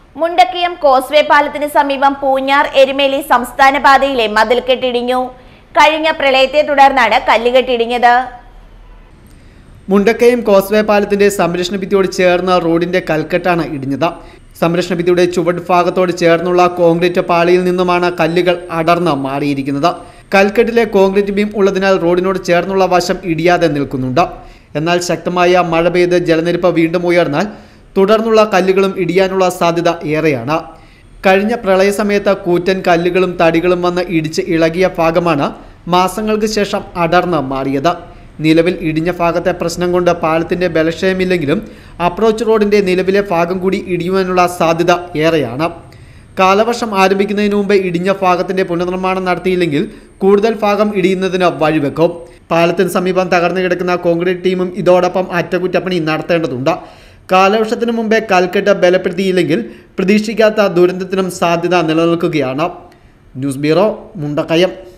Mundakayam causeway പാലത്തിന് സമീപം പൂഞ്ഞാർ എരുമേലി സംസ്ഥാന പാതയിലെ മതിൽക്കെട്ടിടിഞ്ഞു കഴിഞ്ഞ പ്രളയത്തെ തുടർന്നാണ് കല്ലുകെട്ടിടിഞ്ഞത് മുണ്ടക്കയം കോസ്വേ പാലത്തിന്റെ സംരക്ഷണ ഭിത്തിയോട് ചേർന്ന റോഡിന്റെ കൽക്കെട്ടാണ് ഇടിഞ്ഞത് സംരക്ഷണ ഭിത്തിയുടെ ചുവട് ഭാഗത്തോട് ചേർന്നുള്ള കോൺക്രീറ്റ് പാളിയിൽ നിന്നുമാണ് കല്ലുകൾ അടർന്ന് മാറിയിരിക്കുന്നത് കൽക്കെട്ടിലെ കോൺക്രീറ്റ് ബീം ഉള്ളതിനാൽ റോഡിനോട് ചേർന്നുള്ള വശം ഇടിയാതെ നിൽക്കുന്നുണ്ട് എന്നാൽ ശക്തമായ മഴ പെയ്ത് ജലനിരപ്പ് വീണ്ടും ഉയർന്നാൽ തുടർന്നുള്ള കല്ലുകളും ഇടിയാനുള്ള സാധ്യത ഏറെയാണ് കഴിഞ്ഞ പ്രളയ സമയത്ത് കൂറ്റൻ കല്ലുകളും തടികളും വന്ന് ഇടിച്ച് ഇളകിയ ഭാഗമാണ് മാസങ്ങൾക്ക് ശേഷം അടർന്ന് മാറിയത് നിലവിൽ ഇടിഞ്ഞ ഭാഗത്തെ പ്രശ്നം കൊണ്ട് പാലത്തിന്റെ ബലക്ഷയമില്ലെങ്കിലും അപ്രോച്ച് റോഡിന്റെ നിലവിലെ ഭാഗം കൂടി ഇടിയുവാനുള്ള സാധ്യത ഏറെയാണ് കാലവർഷം ആരംഭിക്കുന്നതിന് മുമ്പ് ഇടിഞ്ഞ ഭാഗത്തിന്റെ പുനർനിർമ്മാണം നടത്തിയില്ലെങ്കിൽ കൂടുതൽ ഭാഗം ഇടിയുന്നതിന് വഴിവെക്കും പാലത്തിന് സമീപം തകർന്നു കിടക്കുന്ന കോൺക്രീറ്റ് ടീമും ഇതോടൊപ്പം അറ്റകുറ്റപ്പണി നടത്തേണ്ടതുണ്ട് കാലവർഷത്തിന് മുമ്പേ കൽക്കെട്ട് ബലപ്പെടുത്തിയില്ലെങ്കിൽ പ്രതീക്ഷിക്കാത്ത ദുരന്തത്തിനും സാധ്യത നിലനിൽക്കുകയാണ് ന്യൂസ് ബ്യൂറോ മുണ്ടക്കയം